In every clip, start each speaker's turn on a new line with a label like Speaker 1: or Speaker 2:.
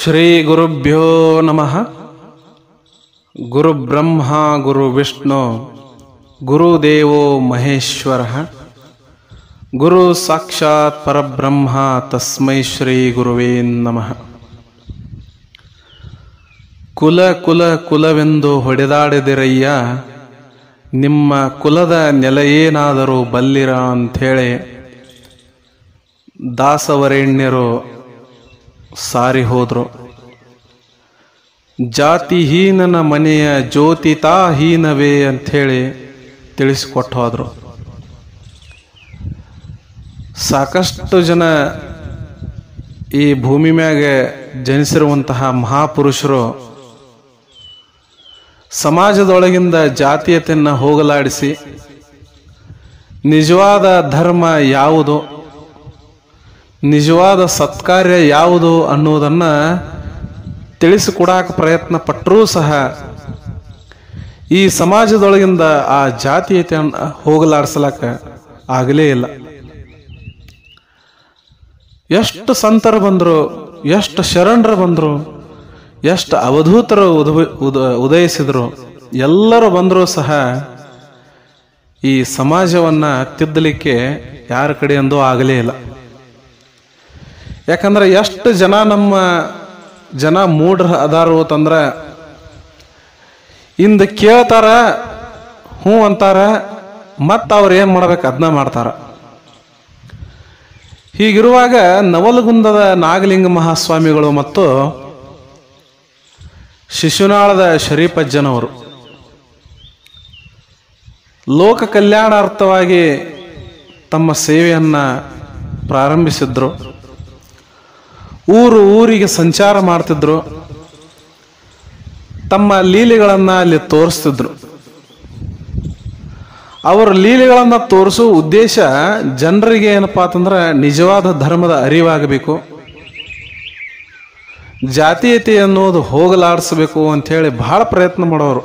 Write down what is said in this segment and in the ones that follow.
Speaker 1: ಶ್ರೀ ಗುರುಭ್ಯೋ ನಮಃ ಗುರು ಬ್ರಹ್ಮ ಗುರು ವಿಷ್ಣು ಗುರುದೇವೋ ಮಹೇಶ್ವರ ಗುರು ಸಾಕ್ಷಾತ್ ಪರಬ್ರಹ್ಮ ತಸ್ಮೈ ಶ್ರೀ ಗುರುವೇ ನಮಃ ಕುಲ ಕುಲ ಕುಲವೆಂದು ಹೊಡೆದಾಡಿದಿರಯ್ಯ ನಿಮ್ಮ ಕುಲದ ನೆಲೆಯೇನಾದರೂ ಬಲ್ಲಿರ ಅಂಥೇಳಿ ದಾಸವರೇಣ್ಯರು ಸಾರಿ ಹೋದ್ರು ಜಾತಿಹೀನನ ಮನೆಯ ಜ್ಯೋತಿತಾಹೀನವೇ ಅಂಥೇಳಿ ತಿಳಿಸಿಕೊಟ್ಟು ಹೋದ್ರು ಸಾಕಷ್ಟು ಜನ ಈ ಭೂಮಿ ಮ್ಯಾಗ ಜನಿಸಿರುವಂತಹ ಮಹಾಪುರುಷರು ಸಮಾಜದೊಳಗಿಂದ ಜಾತೀಯತೆಯನ್ನು ಹೋಗಲಾಡಿಸಿ ನಿಜವಾದ ಧರ್ಮ ಯಾವುದು ನಿಜವಾದ ಸತ್ಕಾರ್ಯ ಯಾವುದು ಅನ್ನೋದನ್ನು ತಿಳಿಸಿಕೊಡಾಕ ಪ್ರಯತ್ನ ಪಟ್ಟರೂ ಸಹ ಈ ಸಮಾಜದೊಳಗಿಂದ ಆ ಜಾತೀಯತೆಯನ್ನು ಹೋಗಲಾಡಿಸ್ಲಕ್ಕ ಆಗಲೇ ಇಲ್ಲ ಎಷ್ಟು ಸಂತರು ಬಂದರು ಎಷ್ಟು ಶರಣರು ಬಂದರು ಎಷ್ಟು ಅವಧೂತರು ಉದ ಉದ ಉದಯಿಸಿದರು ಎಲ್ಲರೂ ಬಂದರೂ ಸಹ ಈ ಸಮಾಜವನ್ನು ತಿದ್ದಲಿಕ್ಕೆ ಯಾರ ಕಡೆಯಿಂದೂ ಆಗಲೇ ಇಲ್ಲ ಯಾಕಂದ್ರೆ ಎಷ್ಟು ಜನ ನಮ್ಮ ಜನ ಮೂಢ್ರ ಅದಾರು ಅಂತಂದ್ರೆ ಇಂದ ಕೇಳ್ತಾರ ಹ್ಞೂ ಅಂತಾರ ಮತ್ತು ಅವ್ರು ಏನು ಮಾಡ್ಬೇಕು ಅದನ್ನ ಮಾಡ್ತಾರ ಹೀಗಿರುವಾಗ ನವಲಗುಂದದ ನಾಗಲಿಂಗ ಮಹಾಸ್ವಾಮಿಗಳು ಮತ್ತು ಶಿಶುನಾಳದ ಶರೀಫಜ್ಜನವರು ಲೋಕ ಕಲ್ಯಾಣಾರ್ಥವಾಗಿ ತಮ್ಮ ಸೇವೆಯನ್ನು ಪ್ರಾರಂಭಿಸಿದ್ರು ಊರು ಊರಿಗೆ ಸಂಚಾರ ಮಾಡ್ತಿದ್ರು ತಮ್ಮ ಲೀಲೆಗಳನ್ನು ಅಲ್ಲಿ ತೋರಿಸ್ತಿದ್ರು ಅವರ ಲೀಲೆಗಳನ್ನು ತೋರಿಸೋ ಉದ್ದೇಶ ಜನರಿಗೆ ಏನಪ್ಪಾ ಅಂತಂದ್ರೆ ನಿಜವಾದ ಧರ್ಮದ ಅರಿವಾಗಬೇಕು ಜಾತೀಯತೆ ಅನ್ನೋದು ಹೋಗಲಾಡಿಸ್ಬೇಕು ಅಂಥೇಳಿ ಬಹಳ ಪ್ರಯತ್ನ ಮಾಡೋರು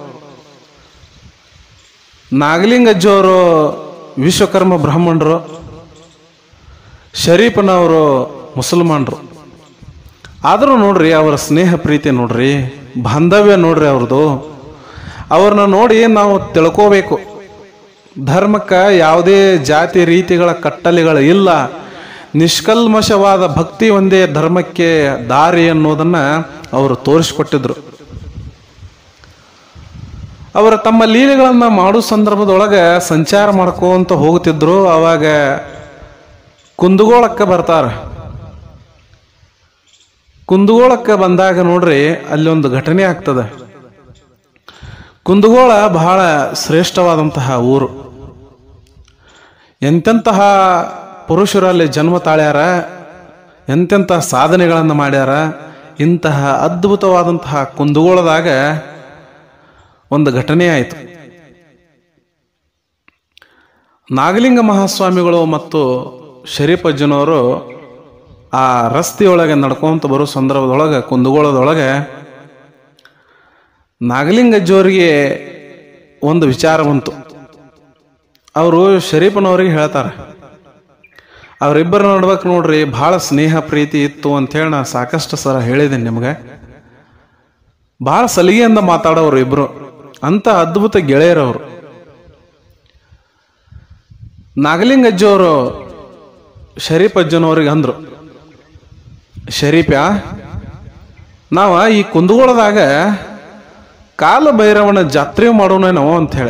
Speaker 1: ನಾಗಲಿಂಗಜ್ಜವರು ವಿಶ್ವಕರ್ಮ ಬ್ರಾಹ್ಮಣರು ಶರೀಫನವರು ಮುಸಲ್ಮಾನರು ಆದರೂ ನೋಡ್ರಿ ಅವರ ಸ್ನೇಹ ಪ್ರೀತಿ ನೋಡ್ರಿ ಬಾಂಧವ್ಯ ನೋಡ್ರಿ ಅವ್ರದ್ದು ಅವ್ರನ್ನ ನೋಡಿ ನಾವು ತಿಳ್ಕೋಬೇಕು ಧರ್ಮಕ್ಕೆ ಯಾವುದೇ ಜಾತಿ ರೀತಿಗಳ ಕಟ್ಟಲೆಗಳು ಇಲ್ಲ ನಿಷ್ಕಲ್ಮಶವಾದ ಭಕ್ತಿ ಒಂದೇ ಧರ್ಮಕ್ಕೆ ದಾರಿ ಅನ್ನೋದನ್ನ ಅವರು ತೋರಿಸಿಕೊಟ್ಟಿದ್ರು ಅವರ ತಮ್ಮ ಲೀಲೆಗಳನ್ನು ಮಾಡೋ ಸಂದರ್ಭದೊಳಗೆ ಸಂಚಾರ ಮಾಡ್ಕೊಂತ ಹೋಗ್ತಿದ್ರು ಅವಾಗ ಕುಂದಗೋಳಕ್ಕೆ ಬರ್ತಾರೆ ಕುಂದಗೋಳಕ್ಕೆ ಬಂದಾಗ ನೋಡ್ರಿ ಅಲ್ಲಿ ಒಂದು ಘಟನೆ ಆಗ್ತದೆ ಕುಂದಗೋಳ ಬಹಳ ಶ್ರೇಷ್ಠವಾದಂತಹ ಊರು ಎಂತೆಂತಹ ಪುರುಷರಲ್ಲಿ ಜನ್ಮ ತಾಳ್ಯಾರ ಎಂತೆಂತಹ ಸಾಧನೆಗಳನ್ನು ಮಾಡ್ಯಾರ ಇಂತಹ ಅದ್ಭುತವಾದಂತಹ ಕುಂದಗೋಳದಾಗ ಒಂದು ಘಟನೆ ಆಯಿತು ನಾಗಲಿಂಗ ಮಹಾಸ್ವಾಮಿಗಳು ಮತ್ತು ಶರೀಫಜ್ಜನವರು ಆ ರಸ್ತೆಯೊಳಗೆ ನಡ್ಕೊಂತ ಬರೋ ಸಂದರ್ಭದೊಳಗೆ ಕುಂದಗೋಳದೊಳಗೆ ನಾಗಲಿಂಗಜ್ಜವರಿಗೆ ಒಂದು ವಿಚಾರ ಬಂತು ಅವರು ಶರೀಫನವ್ರಿಗೆ ಹೇಳ್ತಾರೆ ಅವರಿಬ್ಬರ ನೋಡ್ಬೇಕು ನೋಡ್ರಿ ಭಾಳ ಸ್ನೇಹ ಪ್ರೀತಿ ಇತ್ತು ಅಂತೇಳಿ ನಾ ಸಾಕಷ್ಟು ಸಲ ಹೇಳಿದ್ದೀನಿ ನಿಮ್ಗೆ ಭಾಳ ಸಲಿಗೆಯಿಂದ ಮಾತಾಡೋರು ಇಬ್ರು ಅಂತ ಅದ್ಭುತ ಗೆಳೆಯರವರು ನಾಗಲಿಂಗಜ್ಜವರು ಶರೀಫ್ ಅಜ್ಜನವ್ರಿಗೆ ಅಂದ್ರು ಶರೀಫ್ಯಾ ನಾವ ಈ ಕುಂದಗೋಳದಾಗ ಕಾಲ ಭೈರವನ ಜಾತ್ರೆ ಮಾಡೋಣೇನೋ ಅಂತ ಹೇಳಿ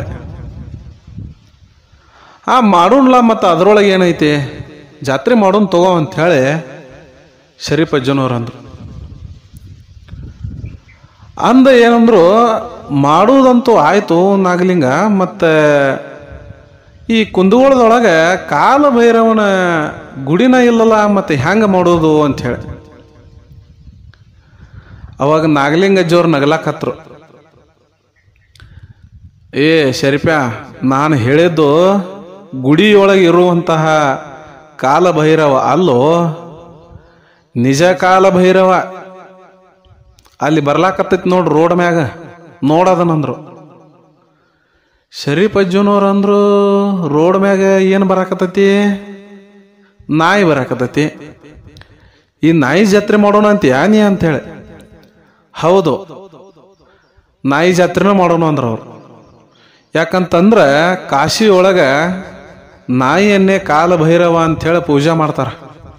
Speaker 1: ಆ ಮಾಡೋಣಲ್ಲ ಮತ್ತು ಅದರೊಳಗೆ ಏನೈತಿ ಜಾತ್ರೆ ಮಾಡೋಣ ತಗೋ ಅಂತ ಹೇಳಿ ಶರೀಫ್ ಅಜ್ಜನವ್ರು ಅಂದ್ರು ಅಂದ ಏನಂದ್ರು ಮಾಡುವುದಂತೂ ಆಯ್ತು ನಾಗಲಿಂಗ ಮತ್ತು ಈ ಕುಂದಗೋಳದೊಳಗೆ ಕಾಲ ಭೈರವನ ಗುಡಿನ ಇಲ್ಲಲ್ಲ ಮತ್ತೆ ಹೆಂಗೆ ಮಾಡೋದು ಅಂತ ಹೇಳಿ ಅವಾಗ ನಾಗಲಿಂಗಜ್ಜವ್ರು ನಗಲಾಕತ್ರು ಏ ಶರೀಫ್ಯಾ ನಾನು ಹೇಳಿದ್ದು ಗುಡಿಯೊಳಗೆ ಇರುವಂತಹ ಕಾಲಭೈರವ ಅಲ್ಲೋ ನಿಜ ಕಾಲಭೈರವ ಅಲ್ಲಿ ಬರ್ಲಾಕತ್ತೈತಿ ನೋಡ್ರಿ ರೋಡ್ ಮ್ಯಾಗ ನೋಡದನಂದ್ರು ಶರೀಫ್ ಅಜ್ಜನವ್ರು ಅಂದ್ರು ರೋಡ್ ಮ್ಯಾಗ ಏನು ಬರಾಕತ್ತೈತಿ ನಾಯಿ ಬರಾಕತ್ತೈತಿ ಈ ನಾಯಿ ಜಾತ್ರೆ ಮಾಡೋಣ ಅಂತೀಯ ನೀ ಅಂತೇಳಿ ಹೌದು ನಾಯಿ ಜಾತ್ರೆನೂ ಮಾಡೋಣ ಅಂದ್ರ ಅವ್ರು ಯಾಕಂತಂದ್ರ ಕಾಶಿ ಒಳಗ ನಾಯಿಯನ್ನೇ ಕಾಲಭೈರವ ಅಂಥೇಳಿ ಪೂಜೆ ಮಾಡ್ತಾರ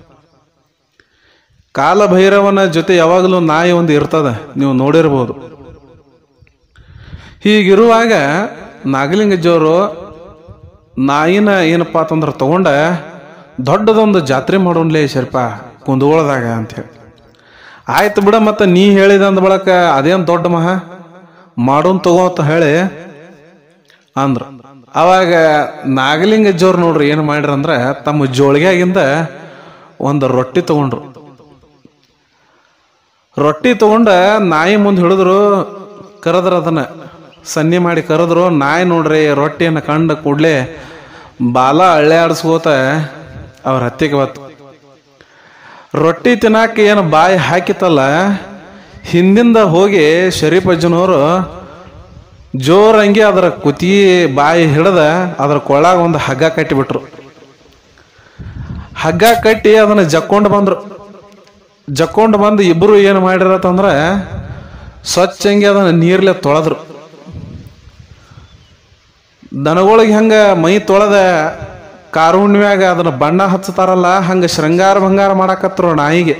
Speaker 1: ಕಾಲಭೈರವನ ಜೊತೆ ಯಾವಾಗಲೂ ನಾಯಿ ಒಂದು ಇರ್ತದ ನೀವು ನೋಡಿರ್ಬೋದು ಹೀಗಿರುವಾಗ ನಾಗಲಿಂಗಜ್ಜವರು ನಾಯಿನ ಏನಪ್ಪ ಅಂತಂದ್ರೆ ತಗೊಂಡ ದೊಡ್ಡದೊಂದು ಜಾತ್ರೆ ಮಾಡೋನ್ಲೇ ಶರ್ಪ ಕುಂದಗೋಳದಾಗ ಅಂಥೇಳಿ ಆಯ್ತು ಬಿಡ ಮತ್ತೆ ನೀ ಹೇಳಿದ ಅಂದ ಬಳಕ ಅದೇನು ದೊಡ್ಡ ಮಹಾ ಮಾಡೋನ್ ತಗೋ ಅಂತ ಹೇಳಿ ಅಂದ್ರು ಅವಾಗ ನಾಗಲಿಂಗಜ್ಜವ್ರು ನೋಡ್ರಿ ಏನು ಮಾಡ್ರ ಅಂದ್ರೆ ತಮ್ಮ ಜೋಳಿಗೆಯಾಗಿಂದ ಒಂದು ರೊಟ್ಟಿ ತಗೊಂಡ್ರು ರೊಟ್ಟಿ ತಗೊಂಡ ನಾಯಿ ಮುಂದೆ ಹಿಡಿದ್ರು ಕರೆದ್ರ ಅದನ್ನ ಸನ್ನಿ ಮಾಡಿ ಕರೆದ್ರು ನಾಯಿ ನೋಡ್ರಿ ರೊಟ್ಟಿಯನ್ನು ಕಂಡ ಕೂಡ್ಲೆ ಬಾಲ ಹಳ್ಳೆ ಆಡಿಸ್ಕೋತ ಅವ್ರ ಹತ್ತಿಗೆ ಬತ್ತು ರೊಟ್ಟಿ ತಿನ್ನಾಕ ಏನು ಬಾಯಿ ಹಾಕಿತ್ತಲ್ಲ ಹಿಂದಿಂದ ಹೋಗಿ ಶರೀಫ್ ಅಜ್ಜನವರು ಜೋರಂಗಿ ಅದರ ಕುತಿ ಬಾಯಿ ಹಿಡ್ದ ಅದರ ಕೊಳ್ಳಾಗ ಒಂದು ಹಗ್ಗ ಕಟ್ಟಿಬಿಟ್ರು ಹಗ್ಗ ಕಟ್ಟಿ ಅದನ್ನ ಜಕ್ಕೊಂಡು ಬಂದ್ರು ಜಕ್ಕೊಂಡು ಬಂದು ಇಬ್ರು ಏನು ಮಾಡಿರತ್ತಂದ್ರೆ ಸ್ವಚ್ಛಂಗಿ ಅದನ್ನ ನೀರ್ಲೆ ತೊಳೆದ್ರು ದನಗಳಿಗೆ ಹಂಗ ಮೈ ತೊಳೆದ ಕಾರುಣ್ಯಾಗ ಅದನ್ನ ಬಣ್ಣ ಹಚ್ಚತಾರಲ್ಲ ಹಂಗ ಶೃಂಗಾರ ಭಂಗಾರ ಮಾಡಾಕತ್ರು ನಾಯಿಗೆ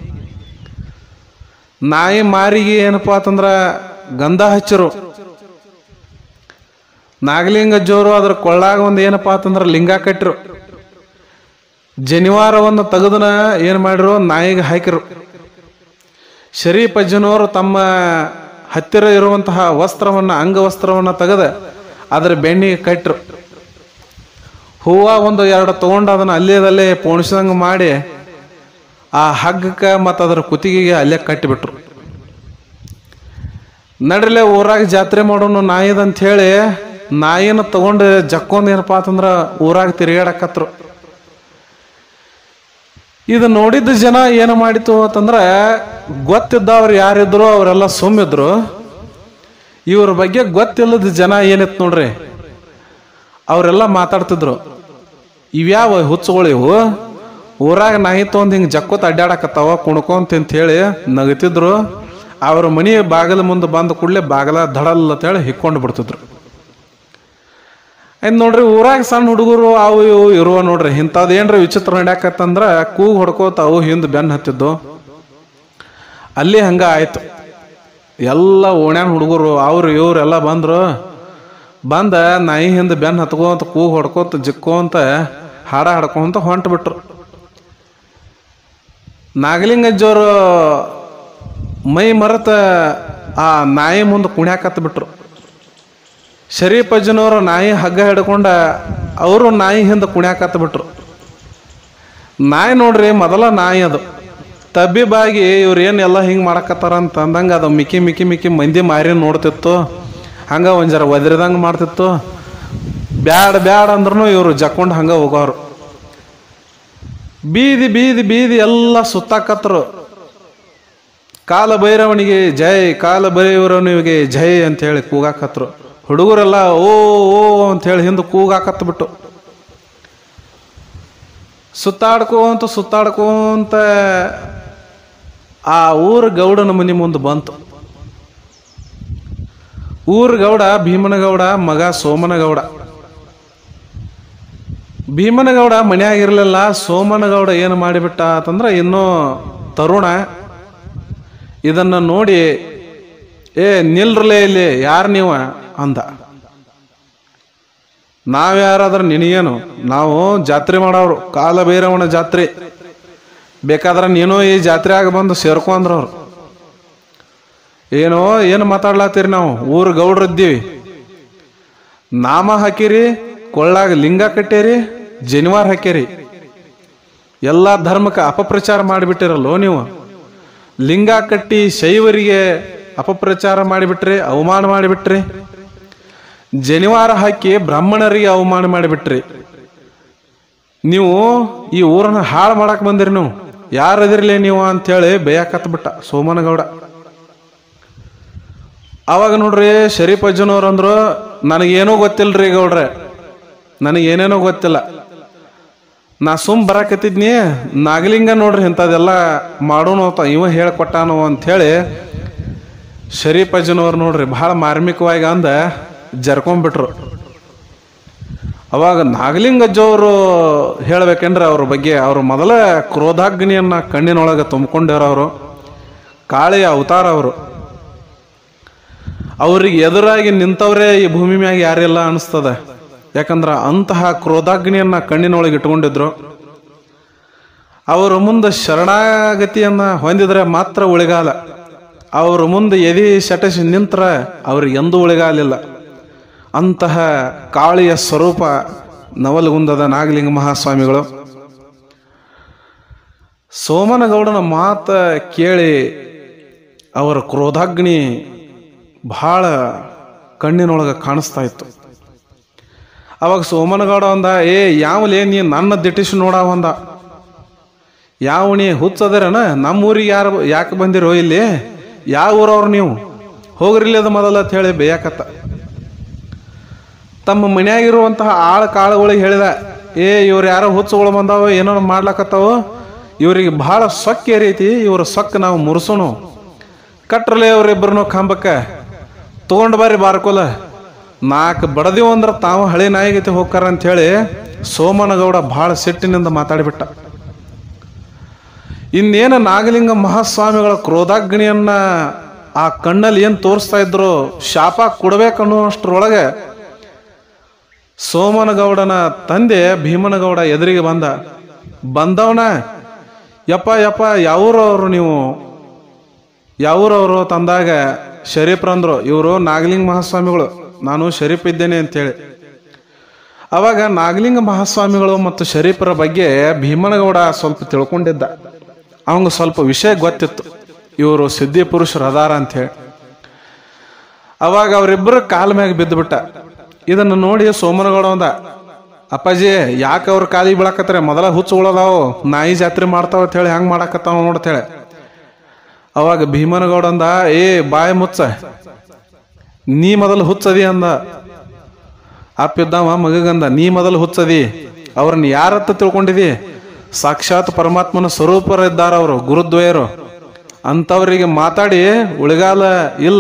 Speaker 1: ನಾಯಿ ಮಾರಿಗೆ ಏನಪ್ಪಾ ಅಂತಂದ್ರ ಗಂಧ ಹಚ್ಚರು ನಾಗಲಿಂಗಜ್ಜವರು ಅದ್ರ ಕೊಳ್ಳಾಗ ಒಂದು ಏನಪ್ಪಾ ಅಂತಂದ್ರ ಲಿಂಗ ಕಟ್ಟರು ಜನಿವಾರವನ್ನು ತೆಗೆದನ ಏನು ಮಾಡಿರು ನಾಯಿಗೆ ಹಾಕಿರು ಶರೀಫ್ ಅಜ್ಜನವರು ತಮ್ಮ ಹತ್ತಿರ ಇರುವಂತಹ ವಸ್ತ್ರವನ್ನ ಅಂಗವಸ್ತ್ರವನ್ನ ತೆಗೆದ ಅದರ ಬೆಣ್ಣಿಗೆ ಕಟ್ಟರು ಹೂವ ಒಂದು ಎರಡು ತಗೊಂಡು ಅದನ್ನ ಅಲ್ಲೇದಲ್ಲೇ ಪೋಣಿಸಂಗ ಮಾಡಿ ಆ ಹಗ್ಗಕ್ಕೆ ಮತ್ತು ಅದರ ಕುತ್ತಿಗೆಗೆ ಅಲ್ಲೇ ಕಟ್ಟಿಬಿಟ್ರು ನಡ್ರಲೆ ಊರಾಗ ಜಾತ್ರೆ ಮಾಡೋನು ನಾಯಿದಂತ ಹೇಳಿ ನಾಯಿನ ತಗೊಂಡು ಜಕ್ಕೊಂಡ್ ಏನಪ್ಪಾ ಅಂತಂದ್ರ ಊರಾಗ ತಿರುಗಾಡಕತ್ರು ಇದು ನೋಡಿದ ಜನ ಏನು ಮಾಡಿತು ಅಂತಂದ್ರೆ ಗೊತ್ತಿದ್ದವ್ರು ಯಾರಿದ್ರು ಅವರೆಲ್ಲ ಸುಮ್ಮಿದ್ರು ಇವ್ರ ಬಗ್ಗೆ ಗೊತ್ತಿಲ್ಲದ ಜನ ಏನಿತ್ತು ನೋಡ್ರಿ ಅವರೆಲ್ಲ ಮಾತಾಡ್ತಿದ್ರು ಇವ್ಯಾವ ಹುಚ್ಚುಗಳು ಇವು ಊರಾಗ ನಾಯಿ ತೊಗೊಂಡು ಹಿಂಗೆ ಜಕ್ಕೋತ ಅಡ್ಡಾಡಕತ್ತಾವ ಕುಣ್ಕೊಂತ ಅಂತ ಹೇಳಿ ನಗತಿದ್ರು ಅವ್ರ ಮನಿ ಬಾಗಿಲ ಮುಂದೆ ಬಂದ ಕೂಡಲೇ ಬಾಗಲ ಧಡಲ್ ಅಂತೇಳಿ ಹಿಕ್ಕೊಂಡು ಬಿಡ್ತಿದ್ರು ಆಯ್ತು ನೋಡ್ರಿ ಊರಾಗ ಸಣ್ಣ ಹುಡುಗರು ಅವು ಇವು ಇರುವ ನೋಡ್ರಿ ಇಂಥದ್ದು ಏನ್ರ ವಿಚಿತ್ರ ನಡ್ಯಾಕತ್ತಂದ್ರ ಕೂಗ್ ಹೊಡ್ಕೋತ ಅವು ಹಿಂದೆ ಬೆನ್ನ ಹತ್ತಿದ್ದು ಅಲ್ಲಿ ಹಂಗ ಆಯ್ತು ಎಲ್ಲ ಓಣ್ಯಾನ ಹುಡುಗರು ಅವ್ರು ಇವ್ರು ಎಲ್ಲ ಬಂದ್ರು ಬಂದ ನಾಯಿ ಹಿಂದೆ ಬೆನ್ನ ಹತ್ಕೋತ ಕೂಗ್ ಹೊಡ್ಕೋತ ಜಿಕ್ಕೋಂತ ಹಾಡ ಹಾಡ್ಕೊಂತ ಹೊಂಟು ಬಿಟ್ರು ನಾಗಲಿಂಗಜ್ಜವರು ಮೈ ಮರೆತ ಆ ನಾಯಿ ಮುಂದೆ ಕುಣ್ಯಾಕತ್ ಬಿಟ್ರು ಶರೀಫ್ ಅಜ್ಜನವರು ನಾಯಿ ಹಗ್ಗ ಹಿಡ್ಕೊಂಡ ಅವರು ನಾಯಿ ಹಿಂದೆ ಕುಣ್ಯಾಕತ್ ಬಿಟ್ರು ನಾಯಿ ನೋಡ್ರಿ ಮೊದಲ ನಾಯಿ ಅದು ತಬ್ಬಿ ಬಾಗಿ ಇವ್ರು ಏನು ಎಲ್ಲ ಹಿಂಗೆ ಮಾಡಕತ್ತಾರ ಅಂತ ಅಂದಂಗೆ ಅದು ಮಿಕ್ಕಿ ಮಿಕ್ಕಿ ಮಿಕ್ಕಿ ಮಂದಿ ಮಾರಿ ನೋಡ್ತಿತ್ತು ಹಂಗೆ ಒಂದು ಜರ ಒದರಿದಂಗೆ ಮಾಡ್ತಿತ್ತು ಬ್ಯಾಡ ಬ್ಯಾಡ ಅಂದ್ರೂ ಇವರು ಜಕ್ಕೊಂಡು ಹಂಗೆ ಹೋಗೋರು ಬೀದಿ ಬೀದಿ ಬೀದಿ ಎಲ್ಲ ಸುತ್ತಾಕತ್ರು ಕಾಲ ಭೈರವನಿಗೆ ಜೈ ಕಾಲ ಭೈರವನಿಗೆ ಜೈ ಅಂತ ಹೇಳಿ ಕೂಗಾಕತ್ರು ಹುಡುಗರೆಲ್ಲ ಓ ಓ ಅಂತ ಹೇಳಿ ಹಿಂದೆ ಕೂಗಾಕತ್ ಬಿಟ್ಟು ಸುತ್ತಾಡ್ಕೋಂತ ಸುತ್ತಾಡ್ಕೋಂತ ಆ ಊರ ಗೌಡನ ಮನೆ ಮುಂದೆ ಬಂತು ಊರ ಗೌಡ ಭೀಮನಗೌಡ ಮಗ ಸೋಮನಗೌಡ ಭೀಮನಗೌಡ ಮನೆಯಾಗಿರ್ಲಿಲ್ಲ ಸೋಮನಗೌಡ ಏನು ಮಾಡಿಬಿಟ್ಟ ಅಂತಂದ್ರೆ ಇನ್ನೂ ತರುಣ ಇದನ್ನ ನೋಡಿ ಏ ನಿಲ್ರಲೇ ಇಲ್ಲಿ ಯಾರು ನೀವು ಅಂದ ನಾವ್ಯಾರಾದ್ರೆ ನಿನಗೇನು ನಾವು ಜಾತ್ರೆ ಮಾಡೋರು ಕಾಲಭೈರವನ ಜಾತ್ರೆ ಬೇಕಾದ್ರೆ ನೀನು ಈ ಜಾತ್ರೆಯಾಗ ಬಂದು ಸೇರ್ಕೊಂಡ್ರು ಅವ್ರು ಏನೋ ಏನು ಮಾತಾಡ್ಲಾತೀರಿ ನಾವು ಊರು ಗೌಡ್ರದ್ದೀವಿ ನಾಮ ಹಾಕಿರಿ ಕೊಳ್ಳಾಗ ಲಿಂಗ ಕಟ್ಟೇರಿ ಜನಿವಾರ ಹಾಕೇರಿ ಎಲ್ಲ ಧರ್ಮಕ್ಕೆ ಅಪಪ್ರಚಾರ ಮಾಡಿಬಿಟ್ಟಿರಲ್ಲೋ ನೀವು ಲಿಂಗ ಕಟ್ಟಿ ಶೈವರಿಗೆ ಅಪಪ್ರಚಾರ ಮಾಡಿಬಿಟ್ರಿ ಅವಮಾನ ಮಾಡಿಬಿಟ್ರಿ ಜನಿವಾರ ಹಾಕಿ ಬ್ರಾಹ್ಮಣರಿಗೆ ಅವಮಾನ ಮಾಡಿಬಿಟ್ರಿ ನೀವು ಈ ಊರನ್ನ ಹಾಳು ಮಾಡಕ್ ಬಂದಿರಿ ನೀವು ಯಾರದಿರ್ಲಿ ನೀವು ಅಂತೇಳಿ ಬೇಯಕತ್ ಬಿಟ್ಟ ಸೋಮನಗೌಡ ಅವಾಗ ನೋಡ್ರಿ ಶರೀಫ್ ಅಜ್ಜನವ್ರು ಅಂದ್ರು ನನಗೇನೂ ಗೊತ್ತಿಲ್ರಿ ಗೌಡ್ರೆ ನನಗೇನೇನೋ ಗೊತ್ತಿಲ್ಲ ನಾ ಸುಮ್ ಬರಾಕತ್ತಿದ್ನಿ ನಾಗಲಿಂಗ ನೋಡ್ರಿ ಇಂಥದ್ದೆಲ್ಲ ಮಾಡೋನು ಅಂತ ಇವ ಹೇಳ್ಕೊಟ್ಟಾನು ಅಂಥೇಳಿ ಶರೀಫ್ ಅಜ್ಜನವ್ರು ನೋಡ್ರಿ ಬಹಳ ಮಾರ್ಮಿಕವಾಗಿ ಅಂದ ಜರ್ಕೊಂಡ್ಬಿಟ್ರು ಅವಾಗ ನಾಗಲಿಂಗಜ್ಜವರು ಹೇಳ್ಬೇಕಂದ್ರೆ ಅವ್ರ ಬಗ್ಗೆ ಅವರು ಮೊದಲ ಕ್ರೋಧಾಗ್ನಿಯನ್ನ ಕಣ್ಣಿನೊಳಗೆ ತುಂಬಿಕೊಂಡಿರೋರು ಕಾಳಿಯ ಅವತಾರ ಅವರು ಅವ್ರಿಗೆ ಎದುರಾಗಿ ನಿಂತವರೇ ಈ ಭೂಮಿ ಮ್ಯಾಗ ಯಾರಿಲ್ಲ ಅನಿಸ್ತದ ಯಾಕಂದ್ರ ಅಂತಹ ಕ್ರೋಧಾಗ್ನಿಯನ್ನ ಕಣ್ಣಿನೊಳಗೆ ಇಟ್ಕೊಂಡಿದ್ರು ಅವರ ಮುಂದೆ ಶರಣಾಗತಿಯನ್ನ ಹೊಂದಿದ್ರೆ ಮಾತ್ರ ಉಳಿಗಾಲ ಅವ್ರ ಮುಂದೆ ಎದಿ ಶಟಸಿ ನಿಂತ್ರ ಅವ್ರಿಗೆ ಎಂದೂ ಉಳಿಗಾಲಿಲ್ಲ ಅಂತಹ ಕಾಳಿಯ ಸ್ವರೂಪ ನವಲಗುಂದದ ನಾಗಲಿಂಗ ಮಹಾಸ್ವಾಮಿಗಳು ಸೋಮನಗೌಡನ ಮಾತ ಕೇಳಿ ಅವರ ಕ್ರೋಧಾಗ್ನಿ ಬಹಳ ಕಣ್ಣಿನೊಳಗೆ ಕಾಣಿಸ್ತಾ ಇತ್ತು ಅವಾಗ ಸೋಮನಗೌಡ ಅಂದ ಏ ಯಾವಲೇ ನೀ ನನ್ನ ದಿಟ್ಟಿಸಿ ನೋಡಾವ ಅಂದ ಯಾವ ನೀ ಹುಚ್ಚದರನ ನಮ್ಮ ಊರಿಗೆ ಯಾರು ಯಾಕೆ ಬಂದಿರೋ ಇಲ್ಲಿ ಯಾವ ಊರವ್ರು ನೀವು ಹೋಗ್ರಿಲ್ಲ ಅದು ಮೊದಲ ಅಂತ ಹೇಳಿ ಬೇಯಕತ್ತ ತಮ್ಮ ಮನ್ಯಾಗಿರುವಂತಹ ಆಳ ಕಾಳುಗಳಿಗೆ ಹೇಳಿದ ಏ ಇವ್ರು ಯಾರೋ ಹುಚ್ಚುಗಳು ಬಂದಾವ ಏನೋ ಮಾಡ್ಲಕತ್ತಾವ ಇವ್ರಿಗೆ ಬಹಳ ಸೊಕ್ಕ ಏರೈತಿ ಇವ್ರ ಸೊಕ್ಕ ನಾವು ಮುರ್ಸೋನು ಕಟ್ರಲೆ ಅವ್ರಿಬ್ಬರನ್ನು ಕಂಬಕ್ಕ ತಗೊಂಡು ಬರ್ರಿ ಬಾರ್ಕೋಲ ನಾಲ್ಕು ಬಡದಿವು ಅಂದ್ರೆ ತಾವು ಹಳೆ ನಾಯಿಗತಿ ಹೋಗ್ತಾರ ಅಂತ ಹೇಳಿ ಸೋಮನಗೌಡ ಬಹಳ ಸಿಟ್ಟಿನಿಂದ ಮಾತಾಡಿಬಿಟ್ಟ ಇನ್ನೇನು ನಾಗಲಿಂಗ ಮಹಾಸ್ವಾಮಿಗಳ ಕ್ರೋಧಾಗ್ನಿಯನ್ನ ಆ ಕಣ್ಣಲ್ಲಿ ಏನು ತೋರಿಸ್ತಾ ಇದ್ರು ಶಾಪ ಕೊಡ್ಬೇಕನ್ನುವಷ್ಟರೊಳಗೆ ಸೋಮನಗೌಡನ ತಂದೆ ಭೀಮನಗೌಡ ಎದುರಿಗೆ ಬಂದ ಬಂದವನ ಯಪ್ಪ ಯಪ್ಪ ಯಾವೂರವರು ನೀವು ಯಾವೂರವರು ತಂದಾಗ ಶರೀಫ್ರಂದ್ರು ಇವರು ನಾಗಲಿಂಗ ಮಹಾಸ್ವಾಮಿಗಳು ನಾನು ಶರೀಫ್ ಇದ್ದೇನೆ ಅಂತೇಳಿ ಅವಾಗ ನಾಗಲಿಂಗ ಮಹಾಸ್ವಾಮಿಗಳು ಮತ್ತು ಶರೀಫರ ಬಗ್ಗೆ ಭೀಮನಗೌಡ ಸ್ವಲ್ಪ ತಿಳ್ಕೊಂಡಿದ್ದ ಅವಂಗ ಸ್ವಲ್ಪ ವಿಷಯ ಗೊತ್ತಿತ್ತು ಇವರು ಸಿದ್ಧಿ ಪುರುಷರು ಅದಾರ ಅಂಥೇಳಿ ಅವಾಗ ಅವರಿಬ್ಬರು ಕಾಲ ಮ್ಯಾಗ ಬಿದ್ದುಬಿಟ್ಟ ಇದನ್ನು ನೋಡಿ ಸೋಮನಗೌಡ ಅಂದ ಅಪ್ಪಾಜಿ ಯಾಕೆ ಅವ್ರ ಕಾಲಿಗೆ ಬೀಳಕತ್ತಾರೆ ಮೊದಲ ಹುಚ್ಚು ಉಳದಾವು ನಾಯಿ ಜಾತ್ರೆ ಮಾಡ್ತಾವ ಅಂತ ಹೇಳಿ ಹೆಂಗ್ ಮಾಡಾಕತ್ತಾವ ನೋಡ್ತೇಳಿ ಅವಾಗ ಭೀಮನಗೌಡ ಅಂದ ಏ ಬಾಯಿ ಮುಚ್ಚ ನೀ ಮೊದಲು ಹುಚ್ಚದಿ ಅಂದ ಅಪ್ಪಿದ್ದವ ಮಗಗಂದ ನೀ ಮೊದಲು ಹುಚ್ಚದಿ ಅವ್ರನ್ನ ಯಾರತ್ತ ತಿಳ್ಕೊಂಡಿದಿ ಸಾಕ್ಷಾತ್ ಪರಮಾತ್ಮನ ಸ್ವರೂಪರಿದ್ದಾರ ಅವರು ಗುರುದ್ವಯರು ಅಂಥವರಿಗೆ ಮಾತಾಡಿ ಉಳಿಗಾಲ ಇಲ್ಲ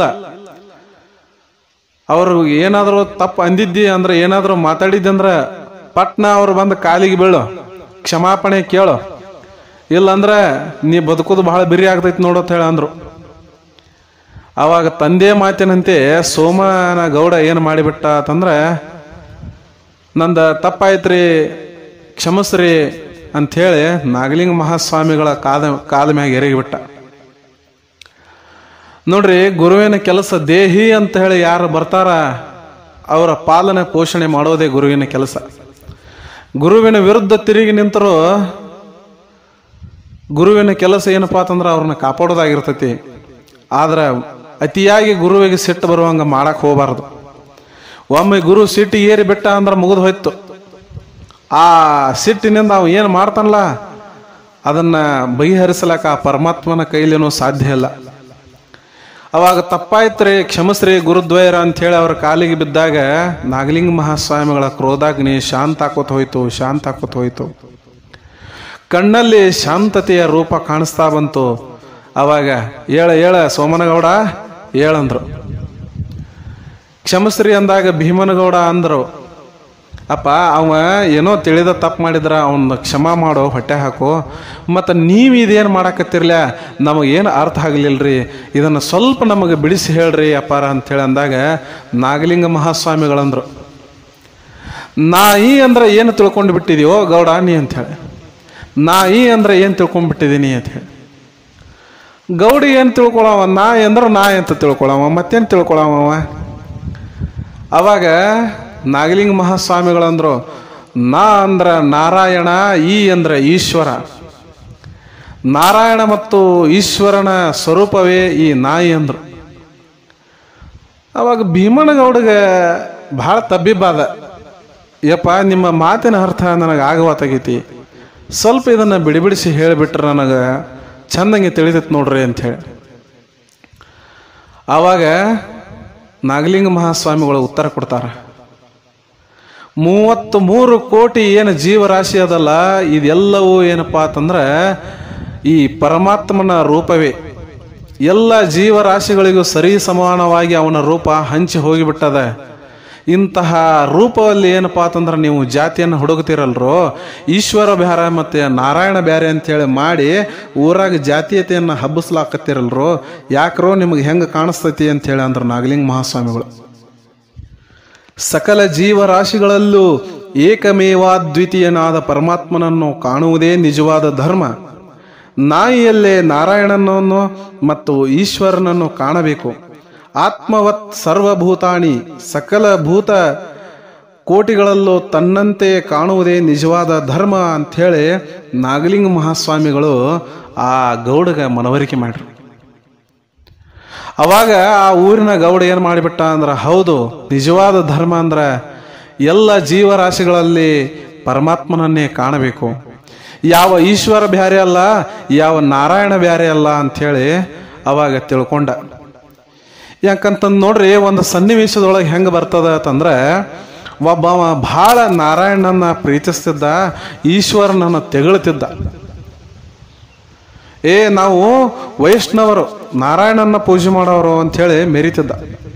Speaker 1: ಅವರು ಏನಾದರೂ ತಪ್ಪು ಅಂದಿದ್ದಿ ಅಂದ್ರೆ ಏನಾದರೂ ಮಾತಾಡಿದ್ದಿ ಅಂದ್ರೆ ಪಟ್ನ ಅವ್ರು ಬಂದು ಕಾಲಿಗೆ ಬೀಳು ಕ್ಷಮಾಪಣೆ ಕೇಳು ಇಲ್ಲಂದ್ರೆ ನೀ ಬದುಕೋದು ಬಹಳ ಬಿರಿ ಆಗ್ತೈತಿ ನೋಡು ಅಂತ ಹೇಳಿ ಅಂದ್ರು ಅವಾಗ ತಂದೆ ಮಾತಿನಂತೆ ಸೋಮನ ಗೌಡ ಏನು ಮಾಡಿಬಿಟ್ಟ ಅಂತಂದ್ರೆ ನಂದ ತಪ್ಪಾಯ್ತ್ರಿ ಕ್ಷಮಸ್ರಿ ಅಂಥೇಳಿ ನಾಗಲಿಂಗ ಮಹಾಸ್ವಾಮಿಗಳ ಕಾದ ಕಾದ ಮ್ಯಾಗ ಎರಗಿಬಿಟ್ಟ ನೋಡ್ರಿ ಗುರುವಿನ ಕೆಲಸ ದೇಹಿ ಅಂತ ಹೇಳಿ ಯಾರು ಬರ್ತಾರ ಅವರ ಪಾಲನೆ ಪೋಷಣೆ ಮಾಡೋದೇ ಗುರುವಿನ ಕೆಲಸ ಗುರುವಿನ ವಿರುದ್ಧ ತಿರುಗಿ ನಿಂತರು ಗುರುವಿನ ಕೆಲಸ ಏನಪ್ಪಾ ಅಂತಂದ್ರೆ ಅವ್ರನ್ನ ಕಾಪಾಡೋದಾಗಿರ್ತೈತಿ ಆದ್ರೆ ಅತಿಯಾಗಿ ಗುರುವಿಗೆ ಸಿಟ್ಟು ಬರುವಂಗ ಮಾಡಕ್ ಹೋಗಬಾರ್ದು ಒಮ್ಮೆ ಗುರು ಸಿಟ್ಟು ಏರಿ ಬಿಟ್ಟ ಅಂದ್ರೆ ಮುಗಿದು ಹೋಯ್ತು ಆ ಸಿಟ್ಟಿನಿಂದ ಅವ ಏನು ಮಾಡ್ತಾನಲ್ಲ ಅದನ್ನ ಬಗೆಹರಿಸಲಕ್ಕ ಆ ಪರಮಾತ್ಮನ ಕೈಲೇನೂ ಸಾಧ್ಯ ಇಲ್ಲ ಅವಾಗ ತಪ್ಪಾಯ್ತ್ರಿ ಕ್ಷಮಸ್ರಿ ಗುರುದ್ವಯರ ಅಂತ ಹೇಳಿ ಅವ್ರ ಕಾಲಿಗೆ ಬಿದ್ದಾಗ ನಾಗಲಿಂಗ ಮಹಾಸ್ವಾಮಿಗಳ ಕ್ರೋಧಾಗ್ನಿ ಶಾಂತ ಆಕೋತ್ ಹೋಯ್ತು ಶಾಂತ ಆಕೋತ್ ಹೋಯ್ತು ಕಣ್ಣಲ್ಲಿ ಶಾಂತತೆಯ ರೂಪ ಕಾಣಿಸ್ತಾ ಬಂತು ಅವಾಗ ಏಳ ಏಳ ಸೋಮನಗೌಡ ಏಳಂದ್ರು ಕ್ಷಮಸ್ರಿ ಅಂದಾಗ ಭೀಮನಗೌಡ ಅಂದ್ರು ಅಪ್ಪ ಅವ ಏನೋ ತಿಳಿದ ತಪ್ಪು ಮಾಡಿದ್ರ ಅವನ್ನ ಕ್ಷಮಾ ಮಾಡೋ ಹೊಟ್ಟೆ ಹಾಕು ಮತ್ತು ನೀವು ಇದೇನು ಮಾಡಾಕತ್ತಿರ್ಲ ನಮಗೇನು ಅರ್ಥ ಆಗಲಿಲ್ರಿ ಇದನ್ನು ಸ್ವಲ್ಪ ನಮಗೆ ಬಿಡಿಸಿ ಹೇಳ್ರಿ ಅಪ್ಪಾರ ಅಂಥೇಳಿ ಅಂದಾಗ ನಾಗಲಿಂಗ ಮಹಾಸ್ವಾಮಿಗಳಂದ್ರು ನಾಯಿ ಅಂದ್ರೆ ಏನು ತಿಳ್ಕೊಂಡು ಬಿಟ್ಟಿದೀವೋ ಗೌಡ ನೀ ಅಂಥೇಳಿ ನಾಯಿ ಅಂದ್ರೆ ಏನು ತಿಳ್ಕೊಂಡ್ಬಿಟ್ಟಿದೀನಿ ಅಂಥೇಳಿ ಗೌಡಿ ಏನು ತಿಳ್ಕೊಳವ ನಾಯಿ ಅಂದ್ರೆ ನಾಯಿ ಅಂತ ತಿಳ್ಕೊಳವ ಮತ್ತೇನು ತಿಳ್ಕೊಳವ ಅವಾಗ ನಾಗಲಿಂಗ ಮಹಾಸ್ವಾಮಿಗಳಂದ್ರು ನಾ ಅಂದ್ರ ನಾರಾಯಣ ಈ ಅಂದ್ರ ಈಶ್ವರ ನಾರಾಯಣ ಮತ್ತು ಈಶ್ವರನ ಸ್ವರೂಪವೇ ಈ ನಾಯಿ ಅಂದ್ರು ಅವಾಗ ಭೀಮನಗೌಡಗೆ ಭಾಳ ತಬ್ಬಿಬ್ಬಾದ ಯಪ್ಪ ನಿಮ್ಮ ಮಾತಿನ ಅರ್ಥ ನನಗೆ ಆಗವಾತಾಗೈತಿ ಸ್ವಲ್ಪ ಇದನ್ನು ಬಿಡಿಬಿಡಿಸಿ ಹೇಳಿಬಿಟ್ರೆ ನನಗೆ ಚಂದಂಗೆ ತಿಳಿತೈತೆ ನೋಡ್ರಿ ಅಂಥೇಳಿ ಆವಾಗ ನಾಗಲಿಂಗ ಮಹಾಸ್ವಾಮಿಗಳು ಉತ್ತರ ಕೊಡ್ತಾರೆ ಮೂವತ್ತು ಮೂರು ಕೋಟಿ ಏನು ಜೀವರಾಶಿ ಅದಲ್ಲ ಇದೆಲ್ಲವೂ ಏನಪ್ಪಾ ಅಂತಂದ್ರೆ ಈ ಪರಮಾತ್ಮನ ರೂಪವೇ ಎಲ್ಲ ಜೀವರಾಶಿಗಳಿಗೂ ಸರಿ ಸಮಾನವಾಗಿ ಅವನ ರೂಪ ಹಂಚಿ ಹೋಗಿಬಿಟ್ಟದ ಇಂತಹ ರೂಪದಲ್ಲಿ ಏನಪ್ಪಾ ಅಂತಂದ್ರೆ ನೀವು ಜಾತಿಯನ್ನು ಹುಡುಕ್ತಿರಲ್ರೋ ಈಶ್ವರ ಬ್ಯಾರ ಮತ್ತು ನಾರಾಯಣ ಬ್ಯಾರೆ ಅಂತೇಳಿ ಮಾಡಿ ಊರಾಗ ಜಾತೀಯತೆಯನ್ನು ಹಬ್ಬಿಸ್ಲಾಕತ್ತಿರಲ್ರೋ ಯಾಕ್ರೋ ನಿಮಗೆ ಹೆಂಗೆ ಕಾಣಿಸ್ತೈತಿ ಅಂತೇಳಿ ಅಂದ್ರೆ ನಾಗಲಿಂಗ ಮಹಾಸ್ವಾಮಿಗಳು ಸಕಲ ಜೀವರಾಶಿಗಳಲ್ಲೂ ಏಕಮೇವಾದ್ವಿತೀಯನಾದ ಪರಮಾತ್ಮನನ್ನು ಕಾಣುವುದೇ ನಿಜವಾದ ಧರ್ಮ ನಾಯಿಯಲ್ಲೇ ನಾರಾಯಣನನ್ನು ಮತ್ತು ಈಶ್ವರನನ್ನು ಕಾಣಬೇಕು ಆತ್ಮವತ್ ಸರ್ವಭೂತಾಣಿ ಸಕಲ ಭೂತ ಕೋಟಿಗಳಲ್ಲೂ ತನ್ನಂತೆ ಕಾಣುವುದೇ ನಿಜವಾದ ಧರ್ಮ ಅಂಥೇಳಿ ನಾಗಲಿಂಗ ಮಹಾಸ್ವಾಮಿಗಳು ಆ ಗೌಡಗ ಮನವರಿಕೆ ಮಾಡ್ರು ಅವಾಗ ಆ ಊರಿನ ಗೌಡ ಏನು ಮಾಡಿಬಿಟ್ಟ ಅಂದ್ರೆ ಹೌದು ನಿಜವಾದ ಧರ್ಮ ಅಂದ್ರೆ ಎಲ್ಲ ಜೀವರಾಶಿಗಳಲ್ಲಿ ಪರಮಾತ್ಮನನ್ನೇ ಕಾಣಬೇಕು ಯಾವ ಈಶ್ವರ ಬ್ಯಾರೆ ಅಲ್ಲ ಯಾವ ನಾರಾಯಣ ಬ್ಯಾರೆ ಅಲ್ಲ ಅಂಥೇಳಿ ಅವಾಗ ತಿಳ್ಕೊಂಡ ಯಾಕಂತಂದು ನೋಡ್ರಿ ಒಂದು ಸನ್ನಿವೇಶದೊಳಗೆ ಹೆಂಗೆ ಬರ್ತದ ಅಂತಂದ್ರೆ ಒಬ್ಬವ ಭಾಳ ನಾರಾಯಣನ ಪ್ರೀತಿಸ್ತಿದ್ದ ಈಶ್ವರನನ್ನು ತೆಗಳ್ತಿದ್ದ ಏ ನಾವು ವೈಷ್ಣವರು ನಾರಾಯಣನ ಪೂಜೆ ಮಾಡೋರು ಅಂಥೇಳಿ ಮೆರಿತಿದ್ದ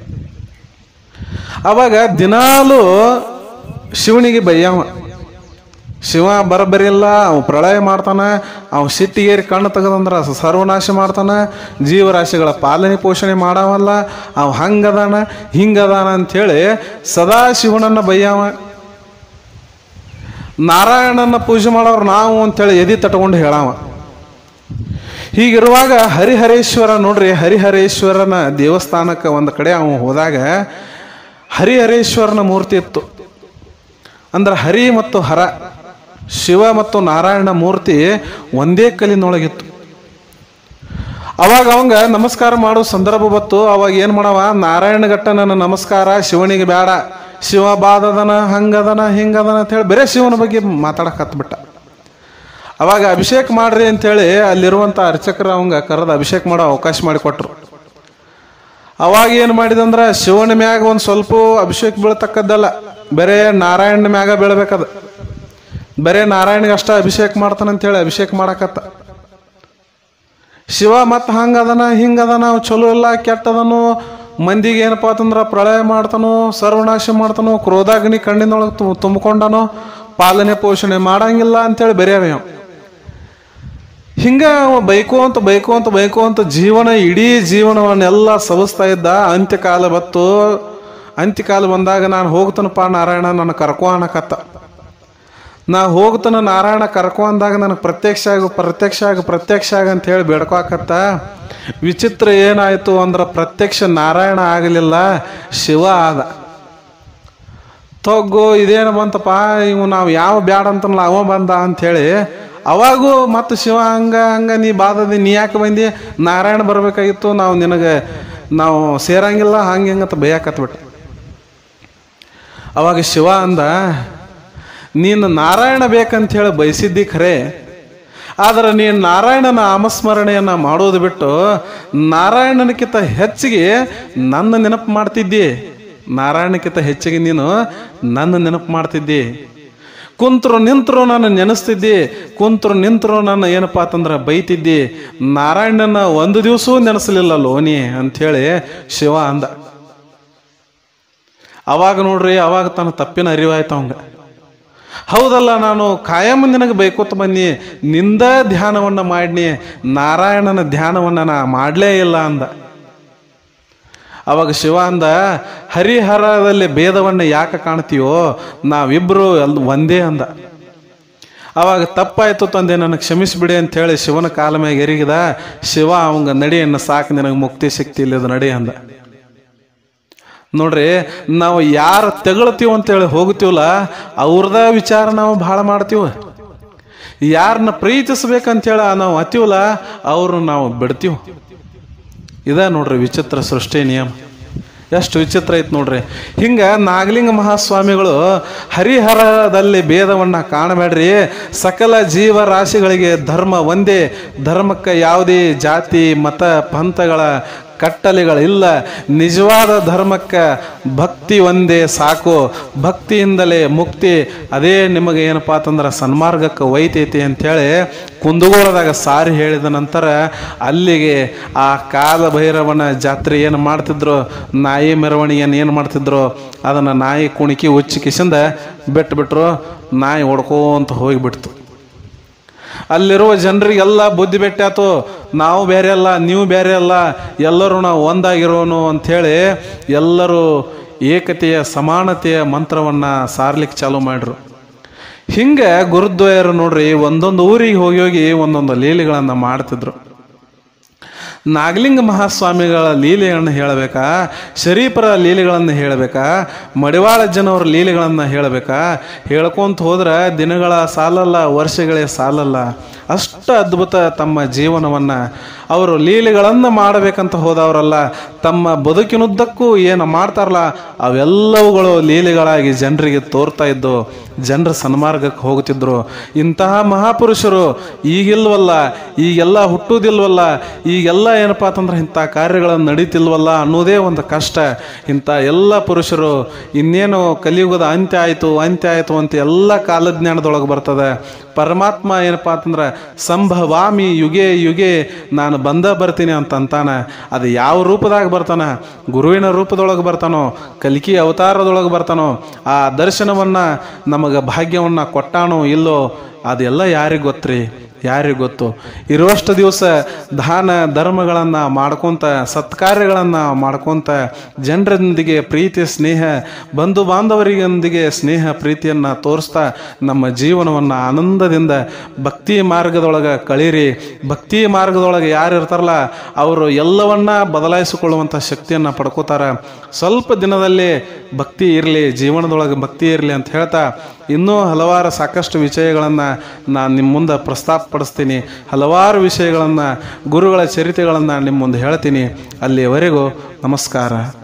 Speaker 1: ಅವಾಗ ದಿನಾಲು ಶಿವನಿಗೆ ಬೈಯವ ಶಿವ ಬರಬರಿ ಇಲ್ಲ ಅವ ಪ್ರಳಯ ಮಾಡ್ತಾನ ಅವ ಸಿಟ್ಟಿಗೇರಿ ಕಣ್ಣು ತೆಗದಂದ್ರ ಸರ್ವನಾಶ ಮಾಡ್ತಾನ ಜೀವರಾಶಿಗಳ ಪಾಲನೆ ಪೋಷಣೆ ಮಾಡವಲ್ಲ ಅವ ಹಂಗದಾನ ಹಿಂಗದಾನ ಅಂಥೇಳಿ ಸದಾ ಶಿವನನ್ನ ಬೈಯವ ನಾರಾಯಣನ ಪೂಜೆ ಮಾಡೋರು ನಾವು ಅಂಥೇಳಿ ಎದಿ ತಟ್ಕೊಂಡು ಹೇಳವ ಹೀಗಿರುವಾಗ ಹರಿಹರೇಶ್ವರ ನೋಡ್ರಿ ಹರಿಹರೇಶ್ವರನ ದೇವಸ್ಥಾನಕ್ಕೆ ಒಂದು ಕಡೆ ಅವನು ಹೋದಾಗ ಹರಿಹರೇಶ್ವರನ ಮೂರ್ತಿ ಇತ್ತು ಅಂದ್ರೆ ಹರಿ ಮತ್ತು ಹರ ಶಿವ ಮತ್ತು ನಾರಾಯಣ ಮೂರ್ತಿ ಒಂದೇ ಕಲ್ಲಿನೊಳಗಿತ್ತು ಅವಾಗ ಅವಂಗ ನಮಸ್ಕಾರ ಮಾಡೋ ಸಂದರ್ಭ ಬತ್ತು ಅವಾಗ ಏನು ಮಾಡವ ನಾರಾಯಣ ಗಟ್ಟ ನನ್ನ ನಮಸ್ಕಾರ ಶಿವನಿಗೆ ಬೇಡ ಶಿವ ಬಾದದನ ಹಂಗದನ ಹಿಂಗದನ ಅಂತೇಳಿ ಬರೇ ಶಿವನ ಬಗ್ಗೆ ಮಾತಾಡಕ್ ಹತ್ಬಿಟ್ಟ ಅವಾಗ ಅಭಿಷೇಕ ಮಾಡ್ರಿ ಅಂತೇಳಿ ಅಲ್ಲಿರುವಂಥ ಅರ್ಚಕರು ಅವಂಗ ಕರೆದು ಅಭಿಷೇಕ ಮಾಡೋ ಅವಕಾಶ ಮಾಡಿಕೊಟ್ರು ಅವಾಗ ಏನು ಮಾಡಿದಂದ್ರೆ ಶಿವನ ಮ್ಯಾಗ ಒಂದು ಸ್ವಲ್ಪ ಅಭಿಷೇಕ ಬೀಳ್ತಕ್ಕದ್ದಲ್ಲ ಬರೇ ನಾರಾಯಣ ಮ್ಯಾಗ ಬೀಳ್ಬೇಕದ ಬರೇ ನಾರಾಯಣಿಗೆ ಅಷ್ಟ ಅಭಿಷೇಕ ಮಾಡ್ತಾನಂತೇಳಿ ಅಭಿಷೇಕ ಮಾಡಕತ್ತ ಶಿವ ಮತ್ತು ಹಂಗದನ ಹಿಂಗದನ ಅವ್ ಚಲೋ ಇಲ್ಲ ಕೆಟ್ಟದನು ಮಂದಿಗೆ ಏನಪ್ಪ ಅಂತಂದ್ರೆ ಪ್ರಳಯ ಮಾಡ್ತಾನೋ ಸರ್ವನಾಶ ಮಾಡ್ತಾನೋ ಕ್ರೋಧಾಗ್ನಿ ಕಣ್ಣಿನೊಳಗೆ ತು ತುಂಬಿಕೊಂಡನೋ ಪಾಲನೆ ಪೋಷಣೆ ಮಾಡಂಗಿಲ್ಲ ಅಂತೇಳಿ ಬರೆಯವ ಅವ. ಹಿಂಗ ಅವ ಬೈಕು ಅಂತ ಬೈಕು ಅಂತ ಬೈಕು ಅಂತ ಜೀವನ ಇಡೀ ಜೀವನವನ್ನೆಲ್ಲ ಸವಿಸ್ತಾ ಇದ್ದ ಅಂತ್ಯಕಾಲ ಬತ್ತು ಅಂತ್ಯಕಾಲ ಬಂದಾಗ ನಾನು ಹೋಗ್ತಾನಪ್ಪ ನಾರಾಯಣ ನನ್ನ ಕರ್ಕೊ ಅನ್ನಕತ್ತ ನಾ ಹೋಗ್ತಾನ ನಾರಾಯಣ ಕರ್ಕೊ ಅಂದಾಗ ನನಗೆ ಪ್ರತ್ಯಕ್ಷ ಆಗು ಪ್ರತ್ಯಕ್ಷ ಆಗು ಪ್ರತ್ಯಕ್ಷ ಆಗ ಅಂತ ಹೇಳಿ ಬೇಡ್ಕೊಕತ್ತ ವಿಚಿತ್ರ ಏನಾಯ್ತು ಅಂದ್ರೆ ಪ್ರತ್ಯಕ್ಷ ನಾರಾಯಣ ಆಗಲಿಲ್ಲ ಶಿವ ಆದ ತೊಗ್ಗು ಇದೇನು ಬಂತಪ್ಪ ಇವು ನಾವು ಯಾವ ಬ್ಯಾಡ ಅಂತನಲ್ಲ ಅವ ಬಂದ ಅಂಥೇಳಿ ಅವಾಗೂ ಮತ್ತು ಶಿವ ಹಂಗ ಹಂಗ ನೀ ಬಾದದಿ ನೀ ಯಾಕೆ ಬಂದಿ ನಾರಾಯಣ ಬರಬೇಕಾಗಿತ್ತು ನಾವು ನಿನಗೆ ನಾವು ಸೇರಂಗಿಲ್ಲ ಹಂಗೆ ಹಿಂಗಂತ ಬೈಯಾಕತ್ಬಿಟ್ಟು ಅವಾಗ ಶಿವ ಅಂದ ನೀನು ನಾರಾಯಣ ಬೇಕಂತ ಹೇಳಿ ಬಯಸಿದ್ದಿ ಖರೆ ಆದ್ರೆ ನೀನು ನಾರಾಯಣನ ನಾಮಸ್ಮರಣೆಯನ್ನು ಮಾಡೋದು ಬಿಟ್ಟು ನಾರಾಯಣನಕ್ಕಿಂತ ಹೆಚ್ಚಿಗೆ ನನ್ನ ನೆನಪು ಮಾಡ್ತಿದ್ದಿ ನಾರಾಯಣಕ್ಕಿಂತ ಹೆಚ್ಚಿಗೆ ನೀನು ನನ್ನ ನೆನಪು ಮಾಡ್ತಿದ್ದಿ ಕುಂತ್ರು ನಿಂತರು ನಾನು ನೆನೆಸ್ತಿದ್ದಿ ಕುಂತ್ರು ನಿಂತರು ನಾನು ಏನಪ್ಪ ಅಂತಂದ್ರೆ ಬೈತಿದ್ದಿ ನಾರಾಯಣನ ಒಂದು ದಿವಸವೂ ನೆನೆಸಲಿಲ್ಲ ಲೋನಿ ಅಂಥೇಳಿ ಶಿವ ಅಂದ ಅವಾಗ ನೋಡ್ರಿ ಅವಾಗ ತನ್ನ ತಪ್ಪಿನ ಅರಿವಾಯ್ತು ಅವಂಗ ಹೌದಲ್ಲ ನಾನು ಕಾಯಂ ನಿನಗೆ ಬೈಕೋತ ಬನ್ನಿ ನಿಂದ ಧ್ಯಾನವನ್ನು ಮಾಡಿನಿ ನಾರಾಯಣನ ಧ್ಯಾನವನ್ನು ನಾ ಮಾಡಲೇ ಇಲ್ಲ ಅಂದ ಅವಾಗ ಶಿವ ಅಂದ ಹರಿಹರದಲ್ಲಿ ಭೇದವನ್ನು ಯಾಕೆ ಕಾಣ್ತೀಯೋ ನಾವಿಬ್ರು ಎಲ್ ಒಂದೇ ಅಂದ ಅವಾಗ ತಪ್ಪಾಯ್ತು ತಂದೆ ನನಗೆ ಕ್ಷಮಿಸಿಬಿಡಿ ಅಂತ ಹೇಳಿ ಶಿವನ ಕಾಲ ಮ್ಯಾಗ ಎರಿಗಿದ ಶಿವ ಅವಂಗ ನಡಿಯನ್ನು ಸಾಕು ನಿನಗೆ ಮುಕ್ತಿ ಸಿಕ್ತಿ ಇಲ್ಲದ ನಡಿ ಅಂದ ನೋಡ್ರಿ ನಾವು ಯಾರು ತೆಗಳ್ತೀವಿ ಅಂತೇಳಿ ಹೋಗ್ತೀವಲ್ಲ ಅವ್ರದ ವಿಚಾರ ನಾವು ಭಾಳ ಮಾಡ್ತೀವಿ ಯಾರನ್ನ ಪ್ರೀತಿಸ್ಬೇಕಂತೇಳಿ ನಾವು ಅತೀವಲ್ಲ ಅವ್ರನ್ನ ನಾವು ಬಿಡ್ತೀವಿ ಇದ ನೋಡ್ರಿ ವಿಚಿತ್ರ ಸೃಷ್ಟಿ ನಿಯಮ ಎಷ್ಟು ವಿಚಿತ್ರ ಐತೆ ನೋಡ್ರಿ ಹಿಂಗ ನಾಗಲಿಂಗ ಮಹಾಸ್ವಾಮಿಗಳು ಹರಿಹರದಲ್ಲಿ ಭೇದವನ್ನ ಕಾಣಬೇಡ್ರಿ ಸಕಲ ಜೀವರಾಶಿಗಳಿಗೆ ಧರ್ಮ ಒಂದೇ ಧರ್ಮಕ್ಕೆ ಯಾವುದೇ ಜಾತಿ ಮತ ಪಂಥಗಳ ಕಟ್ಟಲೆಗಳಿಲ್ಲ ನಿಜವಾದ ಧರ್ಮಕ್ಕೆ ಭಕ್ತಿ ಒಂದೇ ಸಾಕು ಭಕ್ತಿಯಿಂದಲೇ ಮುಕ್ತಿ ಅದೇ ನಿಮಗೆ ಏನಪ್ಪಾ ಅಂತಂದ್ರೆ ಸನ್ಮಾರ್ಗಕ್ಕೆ ಒಯ್ತೈತಿ ಅಂಥೇಳಿ ಕುಂದಗೋಳದಾಗ ಸಾರಿ ಹೇಳಿದ ನಂತರ ಅಲ್ಲಿಗೆ ಆ ಕಾಲ ಭೈರವನ ಜಾತ್ರೆ ಏನು ಮಾಡ್ತಿದ್ರು ನಾಯಿ ಮೆರವಣಿಗೆಯನ್ನು ಏನು ಮಾಡ್ತಿದ್ರು ಅದನ್ನು ನಾಯಿ ಕುಣಿಕಿ ಉಚ್ಚಿ ಕಿಸಿಂದ ಬಿಟ್ಬಿಟ್ರು ನಾಯಿ ಹೊಡ್ಕೋಂತ ಹೋಗಿಬಿಡ್ತು ಅಲ್ಲಿರುವ ಜನರಿಗೆಲ್ಲ ಬುದ್ಧಿ ಬೆಟ್ಟಾತು ನಾವು ಬೇರೆ ಅಲ್ಲ ನೀವು ಬೇರೆ ಅಲ್ಲ ಎಲ್ಲರೂ ನಾವು ಒಂದಾಗಿರೋನು ಅಂಥೇಳಿ ಎಲ್ಲರೂ ಏಕತೆಯ ಸಮಾನತೆಯ ಮಂತ್ರವನ್ನು ಸಾರ್ಲಿಕ್ಕೆ ಚಾಲು ಮಾಡ್ರು ಹಿಂಗೆ ಗುರುದ್ವಯರು ನೋಡ್ರಿ ಒಂದೊಂದು ಊರಿಗೆ ಹೋಗಿ ಹೋಗಿ ಒಂದೊಂದು ಲೀಲೆಗಳನ್ನು ಮಾಡ್ತಿದ್ರು ನಾಗಲಿಂಗ ಮಹಾಸ್ವಾಮಿಗಳ ಲೀಲೆಗಳನ್ನು ಹೇಳಬೇಕಾ ಶರೀಫರ ಲೀಲೆಗಳನ್ನು ಹೇಳಬೇಕಾ ಮಡಿವಾಳ ಜನವರ ಲೀಲೆಗಳನ್ನು ಹೇಳಬೇಕಾ ಹೇಳ್ಕೊಂತ ಹೋದ್ರೆ ದಿನಗಳ ಸಾಲಲ್ಲ ವರ್ಷಗಳೇ ಸಾಲಲ್ಲ ಅಷ್ಟು ಅದ್ಭುತ ತಮ್ಮ ಜೀವನವನ್ನು ಅವರು ಲೀಲೆಗಳನ್ನು ಮಾಡಬೇಕಂತ ಹೋದವರಲ್ಲ ತಮ್ಮ ಬದುಕಿನುದ್ದಕ್ಕೂ ಏನು ಮಾಡ್ತಾರಲ್ಲ ಅವೆಲ್ಲವುಗಳು ಲೀಲೆಗಳಾಗಿ ಜನರಿಗೆ ತೋರ್ತಾ ಇದ್ದು ಜನರ ಸನ್ಮಾರ್ಗಕ್ಕೆ ಹೋಗುತ್ತಿದ್ರು ಇಂತಹ ಮಹಾಪುರುಷರು ಈಗಿಲ್ವಲ್ಲ ಈಗೆಲ್ಲ ಹುಟ್ಟುವುದಿಲ್ವಲ್ಲ ಈಗೆಲ್ಲ ಏನಪ್ಪಾ ಅಂತಂದ್ರೆ ಇಂಥ ಕಾರ್ಯಗಳನ್ನು ನಡೀತಿಲ್ವಲ್ಲ ಅನ್ನೋದೇ ಒಂದು ಕಷ್ಟ ಇಂಥ ಎಲ್ಲ ಪುರುಷರು ಇನ್ನೇನು ಕಲಿಯುಗದ ಅಂತ್ಯ ಆಯಿತು ಅಂತ್ಯ ಆಯಿತು ಅಂತ ಎಲ್ಲ ಕಾಲಜ್ಞಾನದೊಳಗೆ ಬರ್ತದೆ ಪರಮಾತ್ಮ ಏನಪ್ಪಾ ಅಂತಂದ್ರೆ ಸಂಭವಾಮಿ ಯುಗೆ ಯುಗೆ ನಾನು ಬಂದ ಬರ್ತೀನಿ ಅಂತ ಅಂತಾನ ಅದು ಯಾವ ರೂಪದಾಗ ಬರ್ತಾನ ಗುರುವಿನ ರೂಪದೊಳಗೆ ಬರ್ತಾನೋ ಕಲಿಕೆ ಅವತಾರದೊಳಗೆ ಬರ್ತಾನೋ ಆ ದರ್ಶನವನ್ನು ನಮಗೆ ಭಾಗ್ಯವನ್ನು ಕೊಟ್ಟಾನೋ ಇಲ್ಲೋ ಅದೆಲ್ಲ ಯಾರಿಗೆ ಗೊತ್ತ್ರಿ ಯಾರಿಗೆ ಗೊತ್ತು ಇರುವಷ್ಟು ದಿವಸ ದಾನ ಧರ್ಮಗಳನ್ನು ಮಾಡ್ಕೊತ ಸತ್ಕಾರ್ಯಗಳನ್ನು ಮಾಡ್ಕೊತ ಜನರೊಂದಿಗೆ ಪ್ರೀತಿ ಸ್ನೇಹ ಬಂಧು ಬಾಂಧವರಿಗೊಂದಿಗೆ ಸ್ನೇಹ ಪ್ರೀತಿಯನ್ನು ತೋರಿಸ್ತಾ ನಮ್ಮ ಜೀವನವನ್ನು ಆನಂದದಿಂದ ಭಕ್ತಿ ಮಾರ್ಗದೊಳಗೆ ಕಳೀರಿ ಭಕ್ತಿ ಮಾರ್ಗದೊಳಗೆ ಯಾರು ಇರ್ತಾರಲ್ಲ ಅವರು ಎಲ್ಲವನ್ನ ಬದಲಾಯಿಸಿಕೊಳ್ಳುವಂಥ ಶಕ್ತಿಯನ್ನು ಪಡ್ಕೋತಾರೆ ಸ್ವಲ್ಪ ದಿನದಲ್ಲಿ ಭಕ್ತಿ ಇರಲಿ ಜೀವನದೊಳಗೆ ಭಕ್ತಿ ಇರಲಿ ಅಂತ ಹೇಳ್ತಾ ಇನ್ನೂ ಹಲವಾರು ಸಾಕಷ್ಟು ವಿಷಯಗಳನ್ನು ನಾನು ನಿಮ್ಮ ಮುಂದೆ ಪ್ರಸ್ತಾಪಪಡಿಸ್ತೀನಿ ಹಲವಾರು ವಿಷಯಗಳನ್ನು ಗುರುಗಳ ಚರಿತೆಗಳನ್ನು ನಿಮ್ಮ ಮುಂದೆ ಹೇಳ್ತೀನಿ ಅಲ್ಲಿಯವರೆಗೂ ನಮಸ್ಕಾರ